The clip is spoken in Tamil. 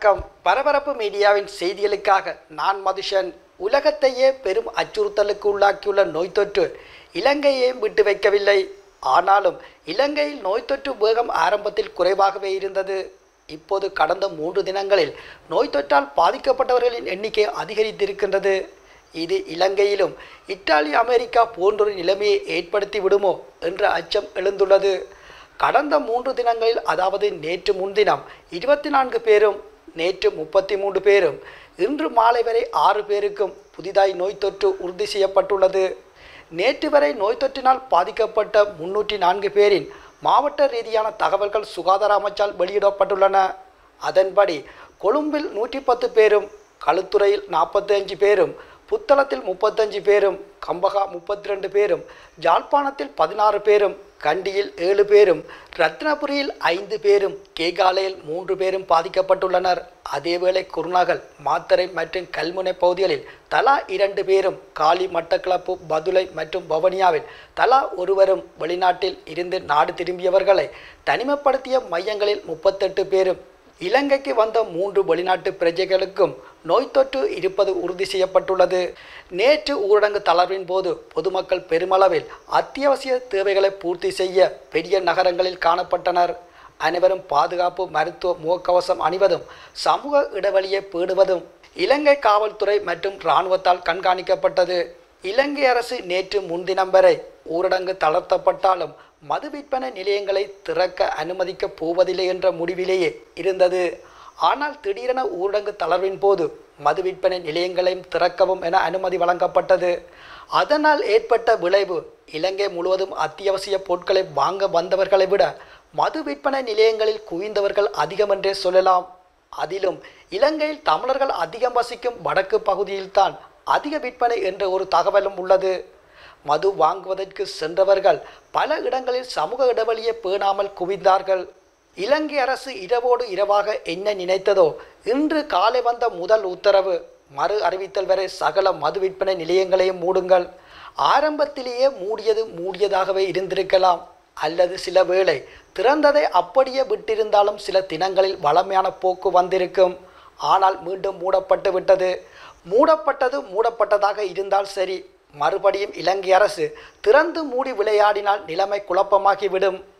வணக்கம் பரபரப்பு மீடியாவின் செய்திகளுக்காக நான் மதுஷன் உலகத்தையே பெரும் அச்சுறுத்தலுக்கு உள்ளாக்கியுள்ள நோய் தொற்று இலங்கையே விட்டு வைக்கவில்லை ஆனாலும் இலங்கையில் நோய் தொற்று வேகம் ஆரம்பத்தில் குறைவாகவே இருந்தது இப்போது கடந்த மூன்று தினங்களில் நோய் தொற்றால் பாதிக்கப்பட்டவர்களின் எண்ணிக்கை அதிகரித்திருக்கின்றது இது இலங்கையிலும் இத்தாலி அமெரிக்கா போன்றொரு நிலைமையை ஏற்படுத்தி விடுமோ என்ற அச்சம் எழுந்துள்ளது கடந்த மூன்று தினங்களில் அதாவது நேற்று முன்தினம் இருபத்தி நான்கு பேரும் நேற்று முப்பத்தி மூன்று பேரும் இன்று மாலை வரை ஆறு பேருக்கும் புதிதாய் நோய் தொற்று உறுதி செய்யப்பட்டுள்ளது நேற்று வரை நோய் தொற்றினால் பாதிக்கப்பட்ட முன்னூற்றி நான்கு பேரின் மாவட்ட ரீதியான தகவல்கள் சுகாதார அமைச்சால் வெளியிடப்பட்டுள்ளன அதன்படி கொழும்பில் நூற்றி பத்து பேரும் களுத்துறையில் நாற்பத்தி அஞ்சு பேரும் புத்தளத்தில் முப்பத்தஞ்சு பேரும் கம்பகா முப்பத்தி ரெண்டு பேரும் ஜாழ்ப்பாணத்தில் பதினாறு பேரும் கண்டியில் ஏழு பேரும் ரத்னபுரியில் ஐந்து பேரும் கேகாலையில் மூன்று பேரும் பாதிக்கப்பட்டுள்ளனர் அதேவேளை குருநாகல் மாத்தறை மற்றும் கல்முனை பகுதிகளில் தலா இரண்டு பேரும் காலி மட்டக்களப்பு பதுளை மற்றும் பவனியாவில் தலா ஒருவரும் வெளிநாட்டில் இருந்து நாடு திரும்பியவர்களை தனிமைப்படுத்திய மையங்களில் முப்பத்தெட்டு பேரும் இலங்கைக்கு வந்த மூன்று வெளிநாட்டு பிரஜைகளுக்கும் நோய் தொற்று இருப்பது உறுதி செய்யப்பட்டுள்ளது நேற்று ஊரடங்கு தளர்வின் போது பொதுமக்கள் பெருமளவில் அத்தியாவசிய தேவைகளை பூர்த்தி செய்ய பெரிய நகரங்களில் காணப்பட்டனர் அனைவரும் பாதுகாப்பு மருத்துவ முகக்கவசம் அணிவதும் சமூக இடைவெளியை பேணுவதும் இலங்கை காவல்துறை மற்றும் இராணுவத்தால் கண்காணிக்கப்பட்டது இலங்கை அரசு நேற்று முன்தினம் வரை ஊரடங்கு தளர்த்தப்பட்டாலும் மது விற்பனை நிலையங்களை திறக்க அனுமதிக்கப் போவதில்லை என்ற முடிவிலேயே இருந்தது ஆனால் திடீரென ஊரடங்கு தளர்வின் போது மது விற்பனை நிலையங்களையும் திறக்கவும் என அனுமதி வழங்கப்பட்டது அதனால் ஏற்பட்ட விளைவு இலங்கை முழுவதும் அத்தியாவசிய பொருட்களை வாங்க வந்தவர்களை விட மது விற்பனை நிலையங்களில் குவிந்தவர்கள் அதிகமென்றே சொல்லலாம் அதிலும் இலங்கையில் தமிழர்கள் அதிகம் வசிக்கும் வடக்கு பகுதியில்தான் அதிக விற்பனை என்ற ஒரு தகவலும் உள்ளது மது வாங்குவதற்கு சென்றவர்கள் பல இடங்களில் சமூக இடைவெளியை பேணாமல் குவிந்தார்கள் இலங்கை அரசு இரவோடு இரவாக என்ன நினைத்ததோ இன்று காலை வந்த முதல் உத்தரவு மறு அறிவித்தல் வரை சகல மது விற்பனை நிலையங்களையும் மூடுங்கள் ஆரம்பத்திலேயே மூடியது மூடியதாகவே இருந்திருக்கலாம் அல்லது சில வேளை திறந்ததை அப்படியே விட்டிருந்தாலும் சில தினங்களில் வளமையான போக்கு வந்திருக்கும் ஆனால் மீண்டும் மூடப்பட்டு விட்டது மூடப்பட்டது மூடப்பட்டதாக இருந்தால் சரி மறுபடியும் இலங்கை அரசு திறந்து மூடி விளையாடினால் நிலைமை குழப்பமாகிவிடும்